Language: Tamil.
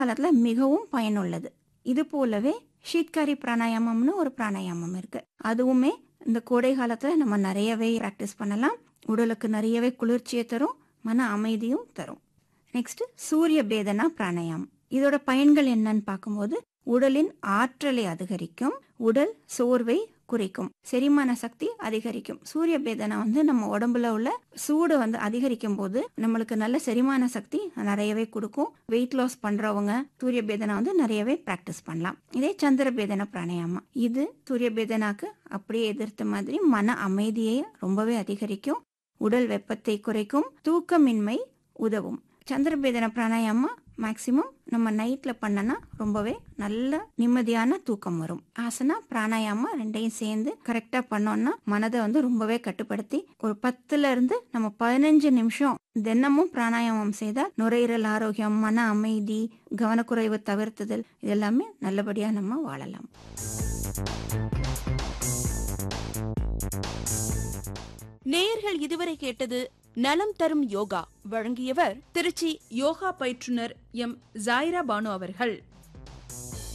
காலத்தில் மிகவும் பயனுள்ளது இது போலவே ஷீட்காரி பிராணாயாமம்னு ஒரு பிராணாயாமம் இருக்கு அதுவுமே இந்த கோடை காலத்தில் நம்ம நிறையவே ப்ராக்டிஸ் பண்ணலாம் உடலுக்கு நிறையவே குளிர்ச்சியை தரும் மன அமைதியும் தரும் நெக்ஸ்ட் சூரிய பேதனா பிராணாயாமம் இதோட பயன்கள் என்னன்னு பார்க்கும்போது உடலின் ஆற்றலை அதிகரிக்கும் உடல் சோர்வை குறைக்கும் செரிமான சக்தி அதிகரிக்கும் சூரிய பேதனா வந்து நம்ம உடம்புல உள்ள சூடு வந்து அதிகரிக்கும் போது நம்மளுக்கு நல்ல செரிமான சக்தி நிறையவே கொடுக்கும் வெயிட் லாஸ் பண்றவங்க சூரிய பேதனா வந்து நிறையவே பிராக்டிஸ் பண்ணலாம் இதே சந்திர பேதன பிராணாயாமம் இது சூரிய பேதனாக்கு அப்படியே எதிர்த்த மாதிரி மன அமைதியை ரொம்பவே அதிகரிக்கும் உடல் வெப்பத்தை குறைக்கும் தூக்கமின்மை உதவும் சந்திரபேதன பிராணாயாமா மேக்சிமம் நம்ம நைட்ல பண்ணனா ரொம்பவே நல்ல நிம்மதியான தூக்கம் வரும் ஆசனா பிராணாயாமா ரெண்டையும் சேர்ந்து கரெக்டா பண்ணோம்னா மனதை வந்து ரொம்பவே கட்டுப்படுத்தி ஒரு பத்துல இருந்து நம்ம பதினஞ்சு நிமிஷம் தினமும் பிராணாயாமம் செய்தால் நுரையீரல் ஆரோக்கியம் மன அமைதி கவனக்குறைவு தவிர்த்துதல் இதெல்லாமே நல்லபடியா நம்ம வாழலாம் நேயர்கள் இதுவரை கேட்டது நலம் தரும் யோகா வழங்கியவர் திருச்சி யோகா பயிற்றுனர் எம் ஜாயிரா பானு அவர்கள்